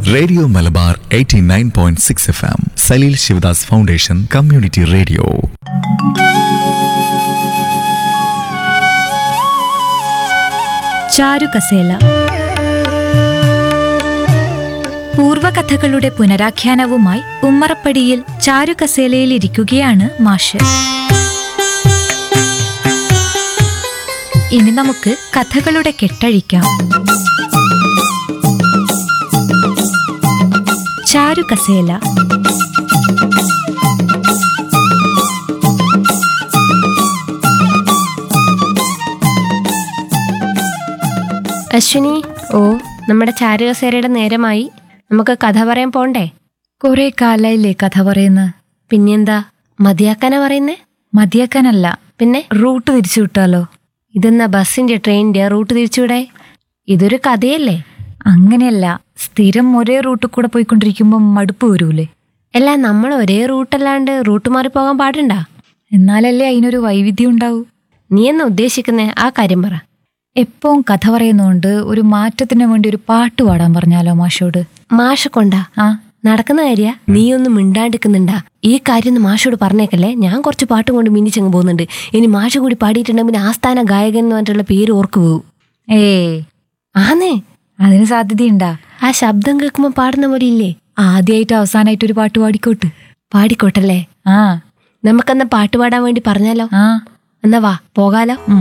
Radio Malabar 89.6 F M Saleel Sivadas foundation community radio ചാരുകസേല പൂർവകഥകളുടെ പുനരാഖ്യാനവുമായി ഉമ്മറപ്പടിയിൽ ചാരുകസേലയിൽ ഇരിക്കുകയാണ് മാഷ് ഇനി നമുക്ക് കഥകളുടെ കെട്ടഴിക്കാം ചാരുകസേല അശ്വിനി ഓ നമ്മുടെ ചാരുകസേരയുടെ നേരമായി നമുക്ക് കഥ പറയാൻ പോണ്ടേ കുറെ കാലായില്ലേ കഥ പറയുന്ന പിന്നെന്താ മതിയാക്കാനാ പറയുന്നേ മതിയാക്കാനല്ല പിന്നെ റൂട്ട് തിരിച്ചു വിട്ടാലോ ഇതെന്നാ ബസ്സിന്റെ ട്രെയിനിന്റെ റൂട്ട് തിരിച്ചുവിടെ ഇതൊരു കഥയല്ലേ അങ്ങനെയല്ല സ്ഥിരം ഒരേ റൂട്ടിൽ കൂടെ പോയിക്കൊണ്ടിരിക്കുമ്പോൾ മടുപ്പ് വരൂലേ അല്ല നമ്മൾ ഒരേ റൂട്ടല്ലാണ്ട് റൂട്ട് മാറി പോകാൻ പാടുണ്ടാ എന്നാലല്ലേ അതിനൊരു വൈവിധ്യം ഉണ്ടാവൂ നീ എന്നാ ഉദ്ദേശിക്കുന്നേ ആ കാര്യം പറ എപ്പോഴും കഥ പറയുന്നോണ്ട് ഒരു മാറ്റത്തിന് വേണ്ടി ഒരു പാട്ട് പാടാൻ പറഞ്ഞാലോ മാഷോട് മാഷ കൊണ്ടാ ആ നടക്കുന്ന കാര്യ നീ ഒന്നും മിണ്ടാണ്ടിക്കുന്നുണ്ടാ ഈ കാര്യം ഒന്ന് മാഷോട് പറഞ്ഞേക്കല്ലേ ഞാൻ കുറച്ച് പാട്ടും കൊണ്ട് മിന്നിച്ചങ്ങ് പോകുന്നുണ്ട് ഇനി മാഷ കൂടി പാടിയിട്ടുണ്ടെങ്കിൽ പിന്നെ ആസ്ഥാന ഗായകൻ എന്ന് പറഞ്ഞിട്ടുള്ള പേര് ഓർക്ക് പോകും ഏ ആന്നേ അതിന് സാധ്യതയുണ്ടാ ആ ശബ്ദം കേൾക്കുമ്പോ പാടുന്ന പോലെ ഇല്ലേ ആദ്യമായിട്ട് അവസാനമായിട്ട് ഒരു പാട്ട് പാടിക്കോട്ട് പാടിക്കോട്ടല്ലേ ആ നമുക്കെന്നാ പാട്ട് പാടാൻ വേണ്ടി പറഞ്ഞാലോ ആ എന്നാ വാ പോകാലോ ഉം.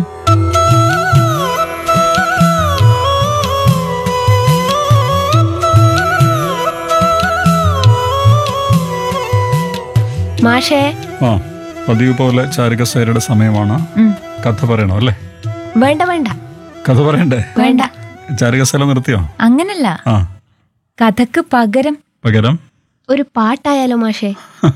മാഷേ ആ പതിവ് പോലെ ചാരുകസേരയുടെ സമയമാണ് ഉം. കഥ പറയണോ അല്ലേ വേണ്ട വേണ്ട കഥ പറയണ്ടേ വേണ്ട ചാരുകസേല നിർത്തിയോ അങ്ങനല്ല ആ കഥക്ക് പകരം പകരം ഒരു പാട്ടായാലോ മാഷേ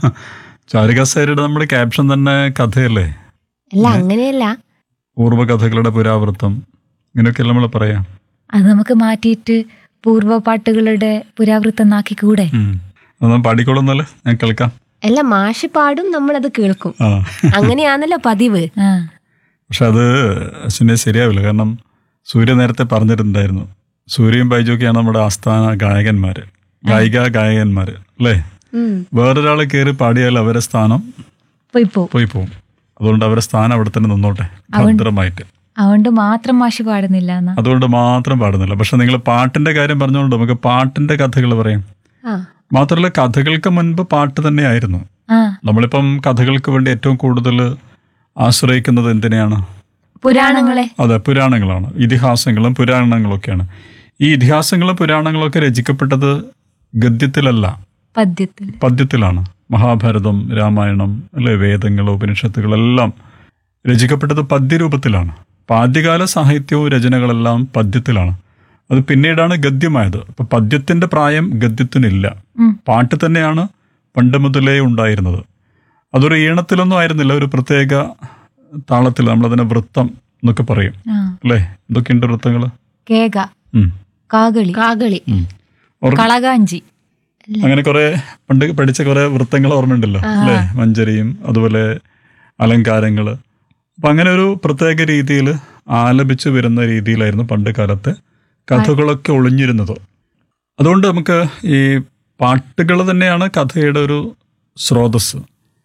ചാരുകസേരയുടെ നമ്മുടെ ക്യാപ്ഷൻ തന്നെ കഥയല്ലേ അല്ല അങ്ങനെയല്ല പൂർവ്വകഥകളുടെ പുരാവൃത്തം ഇങ്ങനെയൊക്കെയല്ല നമ്മൾ പറയാം അത് നമുക്ക് മാറ്റിയിട്ട് പൂർവ്വ പാട്ടുകളുടെ പുരാവൃത്തം കൂടെ ഉം. അതൊന്നും പാടിക്കോളുന്നല്ലേ ഞാൻ കേൾക്കാം അല്ല മാഷ് പാടും നമ്മളത് കേൾക്കും ആ അങ്ങനെയാണല്ലോ പതിവ് ആ പക്ഷെ അത് അശ്വിനെ ശരിയാവില്ല കാരണം സൂര്യ നേരത്തെ പറഞ്ഞിട്ടുണ്ടായിരുന്നു സൂര്യയും ബൈജുയൊക്കെയാണ് നമ്മുടെ ആസ്ഥാന ഗായകന്മാര് ഗായിക ഗായകന്മാര് അല്ലേ ഉം. വേറൊരാൾ കയറി പാടിയാൽ അവരെ സ്ഥാനം പോയി പോ പോയി പോകും അതുകൊണ്ട് അവരെ സ്ഥാനം അവിടെ തന്നെ നിന്നോട്ടെ ഭദ്രമായിട്ട് അതുകൊണ്ട് മാത്രം മാഷ് പാടുന്നില്ല എന്നാ അതുകൊണ്ട് മാത്രം പാടുന്നില്ല പക്ഷെ നിങ്ങൾ പാട്ടിന്റെ കാര്യം പറഞ്ഞുകൊണ്ട് നമുക്ക് പാട്ടിന്റെ കഥകൾ പറയാം ആ മാത്രമല്ല കഥകൾക്ക് മുൻപ് പാട്ട് തന്നെയായിരുന്നു ആ നമ്മളിപ്പം കഥകൾക്ക് വേണ്ടി ഏറ്റവും കൂടുതൽ ആശ്രയിക്കുന്നത് എന്തിനെയാണ് പുരാണങ്ങളെ അതെ പുരാണങ്ങളാണ് ഇതിഹാസങ്ങളും പുരാണങ്ങളൊക്കെയാണ് ഈ ഇതിഹാസങ്ങളും പുരാണങ്ങളൊക്കെ രചിക്കപ്പെട്ടത് ഗദ്യത്തിലല്ല പദ്യത്തിൽ പദ്യത്തിലാണ് മഹാഭാരതം രാമായണം അല്ലെ വേദങ്ങൾ ഉപനിഷത്തുകളെല്ലാം രചിക്കപ്പെട്ടത് പദ്യരൂപത്തിലാണ് അപ്പൊ ആദ്യകാല സാഹിത്യവും രചനകളെല്ലാം പദ്യത്തിലാണ് അത് പിന്നീടാണ് ഗദ്യമായത് അപ്പൊ പദ്യത്തിന്റെ പ്രായം ഗദ്യത്തിനില്ല ഉം. പാട്ട് തന്നെയാണ് പണ്ട് മുതലേ ഉണ്ടായിരുന്നത് അതൊരു ഈണത്തിലൊന്നും ആയിരുന്നില്ല ഒരു പ്രത്യേക താളത്തിൽ നമ്മളതിനെ വൃത്തം എന്നൊക്കെ പറയും ആ അല്ലേ എന്തൊക്കെയുണ്ട് വൃത്തങ്ങൾ കേക ഉം. കാകളി കാകളി ഉം. ഓർമ്മ- കളകാഞ്ചി അങ്ങനെ കുറെ പണ്ട് പഠിച്ച കുറെ വൃത്തങ്ങൾ ഓർമ്മയുണ്ടല്ലോ അല്ലേ മഞ്ചരിയും അതുപോലെ അലങ്കാരങ്ങള് അപ്പൊ അങ്ങനെ ഒരു പ്രത്യേക രീതിയിൽ ആലപിച്ചു വരുന്ന രീതിയിലായിരുന്നു പണ്ട് കാലത്തെ കഥകളൊക്കെ ഒളിഞ്ഞിരുന്നത് അതുകൊണ്ട് നമുക്ക് ഈ പാട്ടുകൾ തന്നെയാണ് കഥയുടെ ഒരു സ്രോതസ്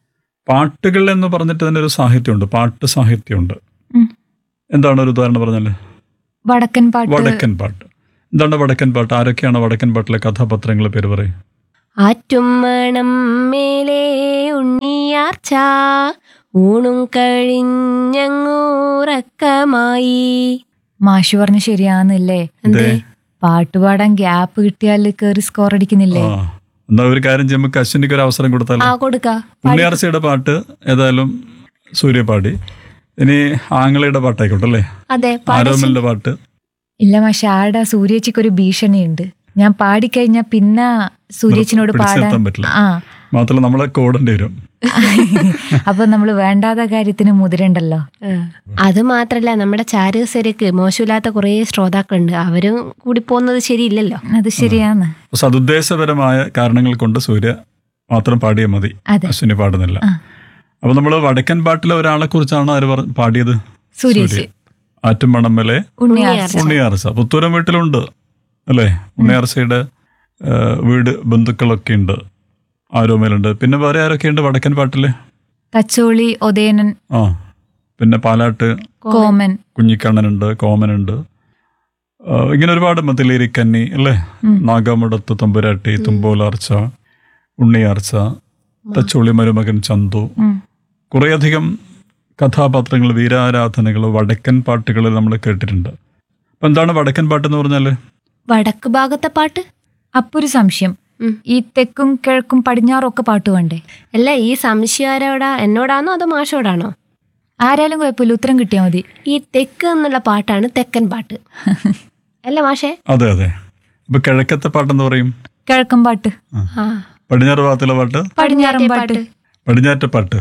പാട്ടുകൾ എന്ന് പറഞ്ഞിട്ട് തന്നെ ഒരു സാഹിത്യമുണ്ട് പാട്ട് സാഹിത്യമുണ്ട് ഉം. എന്താണ് ഒരു ഉദാഹരണം പറഞ്ഞാല് വടക്കൻ പാട്ട് വടക്കൻ പാട്ട് എന്താണ് വടക്കൻ പാട്ട് ആരൊക്കെയാണ് വടക്കൻ പാട്ടിലെ കഥാപാത്രങ്ങളെ പേര് പറയും ആറ്റും മണം മേലേ ഉണ്ണിയാർച്ച ഊണും കഴിഞ്ഞങ്ങൂറക്കമായി മാഷ് പറഞ്ഞ ശരിയാന്നില്ലേ എന്തേ പാട്ട് പാടാൻ ഗ്യാപ്പ് കിട്ടിയാൽ കേറി സ്കോർ അടിക്കുന്നില്ലേ ആ എന്നാ ഒരു കാര്യം ചെയ്യുമ്പോൾ നമുക്ക് അശ്വിനിക്ക് ഒരു അവസരം കൊടുത്താലോ ആ കൊടുക്ക ഉണ്ണിയാർച്ചയുടെ പാട്ട് ഏതായാലും സൂര്യ പാടി ഇനി ആങ്ങളയുടെ പാട്ടായിക്കോട്ടെ അല്ലേ അതെ ആരോമലിന്റെ പാട്ട് ഇല്ല മാഷ ആടെ സൂര്യേച്ചിക്ക് ഒരു ഭീഷണിയുണ്ട് ഞാൻ പാടിക്കഴിഞ്ഞാ പിന്നെ സൂര്യേച്ചിനോട് പിടിച്ചു പാടാൻ നിർത്താൻ പറ്റില്ല ആ മാത്രമല്ല നമ്മളെ കൂടേണ്ടി വരും അപ്പൊ നമ്മള് വേണ്ടാത്ത കാര്യത്തിന് മുതിരണ്ടല്ലോ അത് മാത്രല്ല നമ്മുടെ ചാരുകസേരക്ക് മോശമില്ലാത്ത കുറേ ശ്രോതാക്കളുണ്ട് അവരും കൂടി പോകുന്നത് ശരിയില്ലല്ലോ അത് ശരിയാന്ന് സതുദ്ദേശപരമായ കാരണങ്ങൾ കൊണ്ട് സൂര്യ മാത്രം പാടിയാൽ മതി അതെ അശ്വിനി പാടുന്നില്ല ആ. അപ്പൊ നമ്മള് വടക്കൻ പാട്ടിലെ ഒരാളെ കുറിച്ചാണ് ആര് പറ- പാടിയത് സൂര്യേച്ചി ആറ്റുമണമ്മലെ ഉണ്ണിയാർച്ച ഉണ്ണിയാർച്ച പുത്തൂരം വീട്ടിലുണ്ട് അല്ലേ ഉണ്ണിയാർച്ചയുടെ ആ, വീട് ബന്ധുക്കളൊക്കെ ഉണ്ട് ആരോമലുണ്ട് പിന്നെ വേറെ ആരൊക്കെ ഉണ്ട് വടക്കൻ പാട്ടിൽ തച്ചോളി ഒതേനൻ ആ പിന്നെ പാലാട്ട് കോമൻ കുഞ്ഞിക്കണ്ണനുണ്ട് കോമനുണ്ട് ആ, ഇങ്ങനെ ഒരുപാട് മതിലേരിക്കന്നി അല്ലേ നാഗമുടത്ത് തമ്പുരാട്ടി തുമ്പോലാർച്ച ഉണ്ണിയാർച്ച തച്ചോളി മരുമകൻ ചന്തു ഉം. കുറേയധികം കഥാപാത്രങ്ങൾ വീരാരാധനകൾ വടക്കൻ പാട്ടുകൾ നമ്മൾ കേട്ടിട്ടുണ്ട് അപ്പം എന്താണ് വടക്കൻ പാട്ട് എന്ന് പറഞ്ഞാൽ വടക്ക് ഭാഗത്തെ പാട്ട് അപ്പൊ ഒരു സംശയം ഉം. ഈ തെക്കും കിഴക്കും പടിഞ്ഞാറും ഒക്കെ പാട്ട് വേണ്ടേ അല്ല ഈ സംശയം ആരോടാ എന്നോടാണോ അതോ മാഷോടാണോ ആരായാലും കുഴപ്പമില്ല ഉത്തരം കിട്ടിയാൽ മതി ഈ തെക്ക് എന്നുള്ള പാട്ടാണ് തെക്കൻ പാട്ട് അല്ല മാഷേ അതെ അതെ ഇപ്പൊ കിഴക്കത്തെ പാട്ടെന്ന് പറയും കിഴക്കൻ പാട്ട് ആ പടിഞ്ഞാറ് ഭാഗത്തുള്ള പാട്ട് പടിഞ്ഞാറൻ പാട്ട് പടിഞ്ഞാറ്റ പാട്ട്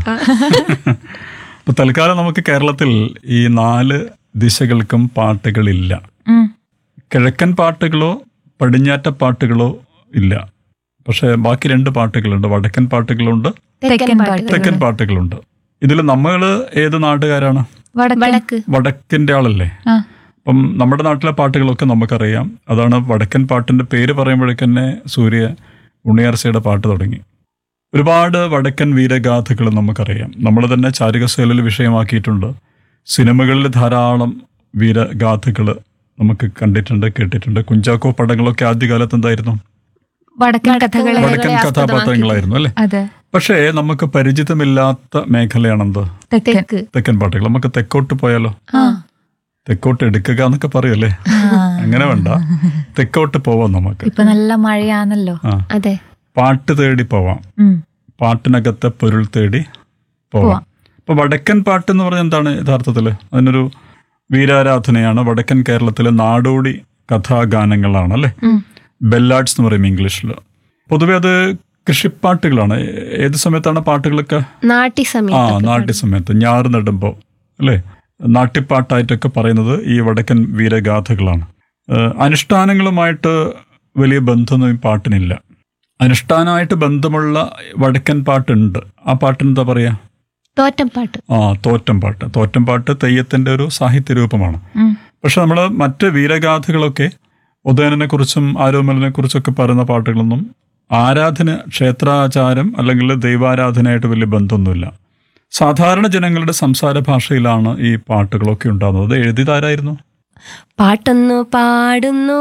ഇപ്പൊ തൽക്കാലം നമുക്ക് കേരളത്തിൽ ഈ നാല് ദിശകൾക്കും പാട്ടുകളില്ല ഉം. കിഴക്കൻ പാട്ടുകളോ പടിഞ്ഞാറ്റ പാട്ടുകളോ ഇല്ല പക്ഷെ ബാക്കി രണ്ട് പാട്ടുകളുണ്ട് വടക്കൻ പാട്ടുകളുണ്ട് തെക്കൻ പാട്ട് തെക്കൻ പാട്ടുകളുണ്ട് ഇതിൽ നമ്മൾ ഏത് നാട്ടുകാരാണ് വടക്കൻ വടക്ക് വടക്കിന്റെ ആളല്ലേ ആ അപ്പം നമ്മുടെ നാട്ടിലെ പാട്ടുകളൊക്കെ നമുക്കറിയാം അതാണ് വടക്കൻ പാട്ടിന്റെ പേര് പറയുമ്പോഴേക്കന്നെ സൂര്യ ഉണ്ണിയാർച്ചയുടെ പാട്ട് തുടങ്ങി ഒരുപാട് വടക്കൻ വീരഗാഥകൾ നമുക്കറിയാം നമ്മൾ തന്നെ ചാരികശൈലിൽ വിഷയമാക്കിയിട്ടുണ്ട് സിനിമകളിൽ ധാരാളം വീരഗാഥകൾ നമുക്ക് കണ്ടിട്ടുണ്ട് കേട്ടിട്ടുണ്ട് കുഞ്ചാക്കോ പടങ്ങളൊക്കെ ആദ്യകാലത്ത് എന്തായിരുന്നു വടക്കൻ കഥകളെ വടക്കൻ കഥാപാത്രങ്ങളായിരുന്നു അല്ലെ അതെ പക്ഷേ നമുക്ക് പരിചിതമില്ലാത്ത മേഖലയാണെന്ത് തെക്കൻ തെക്ക് തെക്കൻ പാട്ടുകൾ നമുക്ക് തെക്കോട്ട് പോയാലോ ആ തെക്കോട്ട് എടുക്കുക എന്നൊക്കെ പറയല്ലേ അങ്ങനെ വേണ്ട തെക്കോട്ട് പോവാം നമുക്ക് ഇപ്പൊ നല്ല മഴയാണല്ലോ ആ അതെ പാട്ട് തേടി പോവാം ഉം. പാട്ടിനകത്തെ പൊരുൾ തേടി പോവാം അപ്പൊ വടക്കൻ പാട്ട് എന്ന് പറഞ്ഞാൽ എന്താണ് യഥാർത്ഥത്തില് അതിനൊരു വീരാരാധനയാണ് വടക്കൻ കേരളത്തിലെ നാടോടി കഥാഗാനങ്ങളാണ് അല്ലെ ബെല്ലാഡ്സ് എന്ന് പറയും ഇംഗ്ലീഷിൽ പൊതുവെ അത് കൃഷിപ്പാട്ടുകളാണ് ഏത് സമയത്താണ് പാട്ടുകളൊക്കെ നാട്ടി ആ സമയം നാട്യ സമയത്ത് ഞാറ് നടുമ്പോ അല്ലേ നാട്യപ്പാട്ടായിട്ടൊക്കെ പറയുന്നത് ഈ വടക്കൻ വീരഗാഥകളാണ് ഏഹ് അനുഷ്ഠാനങ്ങളുമായിട്ട് വലിയ ബന്ധമൊന്നും ഈ പാട്ടിനില്ല അനുഷ്ഠാനമായിട്ട് ബന്ധമുള്ള വടക്കൻ പാട്ടുണ്ട് ആ പാട്ടിന് എന്താ പറയാ തോറ്റം പാട്ട് ആ തോറ്റം പാട്ട് തോറ്റം പാട്ട് തെയ്യത്തിന്റെ ഒരു സാഹിത്യ രൂപമാണ് ഉം. പക്ഷെ നമ്മൾ മറ്റ് വീരഗാഥകളൊക്കെ ഉദയനെ കുറിച്ചും ആരോമലിനെ കുറിച്ചൊക്കെ പറയുന്ന പാട്ടുകളൊന്നും ആരാധന ക്ഷേത്രാചാരം അല്ലെങ്കിൽ ദൈവാരാധനയായിട്ട് വലിയ ബന്ധമൊന്നുമില്ല സാധാരണ ജനങ്ങളുടെ സംസാര ഭാഷയിലാണ് ഈ പാട്ടുകളൊക്കെ ഉണ്ടാകുന്നത് അത് എഴുതിയതാരായിരുന്നു പാട്ടൊന്നു പാടുന്നു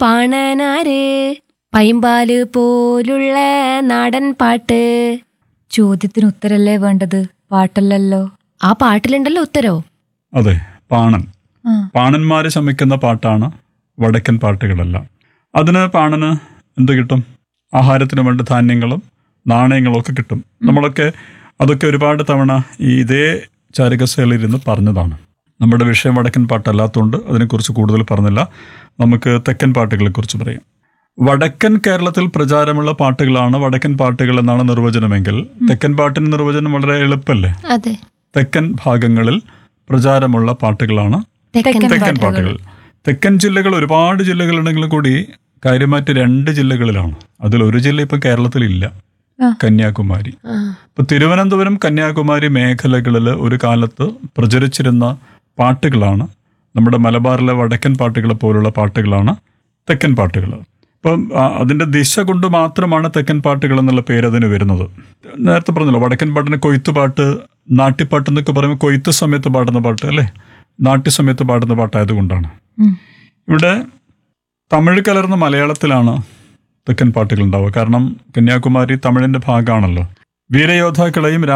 പാണനാര് പൈമ്പാല് പോലുള്ള നാടൻ പാട്ട് ചോദ്യത്തിന് ഉത്തരല്ലേ വേണ്ടത് പാട്ടല്ലല്ലോ ആ പാട്ടിലുണ്ടല്ലോ ഉത്തരോ അതെ പാണൻ ആ. പാണന്മാര് ശമിക്കുന്ന പാട്ടാണ് വടക്കൻ പാട്ടുകളെല്ലാം അതിന് പാണന് എന്ത് കിട്ടും ആഹാരത്തിന് വേണ്ട ധാന്യങ്ങളും നാണയങ്ങളും ഒക്കെ കിട്ടും നമ്മളൊക്കെ അതൊക്കെ ഒരുപാട് തവണ ഈ ഇതേ ചാരികശൈലിരുന്ന് പറഞ്ഞതാണ് നമ്മുടെ വിഷയം വടക്കൻ പാട്ടല്ലാത്തതുകൊണ്ട് അതിനെക്കുറിച്ച് കൂടുതൽ പറഞ്ഞില്ല നമുക്ക് തെക്കൻ പാട്ടുകളെ കുറിച്ച് പറയാം വടക്കൻ കേരളത്തിൽ പ്രചാരമുള്ള പാട്ടുകളാണ് വടക്കൻ പാട്ടുകൾ എന്നാണ് നിർവചനമെങ്കിൽ തെക്കൻ പാട്ടിന് നിർവചനം വളരെ എളുപ്പമല്ലേ അതെ തെക്കൻ ഭാഗങ്ങളിൽ പ്രചാരമുള്ള പാട്ടുകളാണ് തെക്കൻ തെക്കൻ പാട്ടുകൾ തെക്കൻ ജില്ലകൾ ഒരുപാട് ജില്ലകളുണ്ടെങ്കിലും കൂടി കാര്യമായിട്ട് രണ്ട് ജില്ലകളിലാണ് അതിൽ ഒരു ജില്ല ഇപ്പം കേരളത്തിലില്ല ആ. കന്യാകുമാരി ആ. ഇപ്പൊ തിരുവനന്തപുരം കന്യാകുമാരി മേഖലകളിൽ ഒരു കാലത്ത് പ്രചരിച്ചിരുന്ന പാട്ടുകളാണ് നമ്മുടെ മലബാറിലെ വടക്കൻ പാട്ടുകൾ പോലുള്ള പാട്ടുകളാണ് തെക്കൻ പാട്ടുകൾ അപ്പം ആ, അതിന്റെ ദിശ കൊണ്ട് മാത്രമാണ് തെക്കൻ പാട്ടുകൾ എന്നുള്ള പേര് അതിന് വരുന്നത് നേരത്തെ പറഞ്ഞല്ലോ വടക്കൻ പാട്ടിന് കൊയ്ത്ത് പാട്ട് നാട്ടിപ്പാട്ട് എന്നൊക്കെ പറയുമ്പോൾ കൊയ്ത്ത് സമയത്ത് പാടുന്ന പാട്ട് അല്ലേ നാട്യ സമയത്ത് പാടുന്ന പാട്ടായതുകൊണ്ടാണ് ഉം. ഇവിടെ തമിഴ് കലർന്ന മലയാളത്തിലാണ് തെക്കൻ പാട്ടുകൾ ഉണ്ടാവുക കാരണം കന്യാകുമാരി തമിഴിന്റെ ഭാഗമാണല്ലോ വീരയോദ്ധാക്കളെയും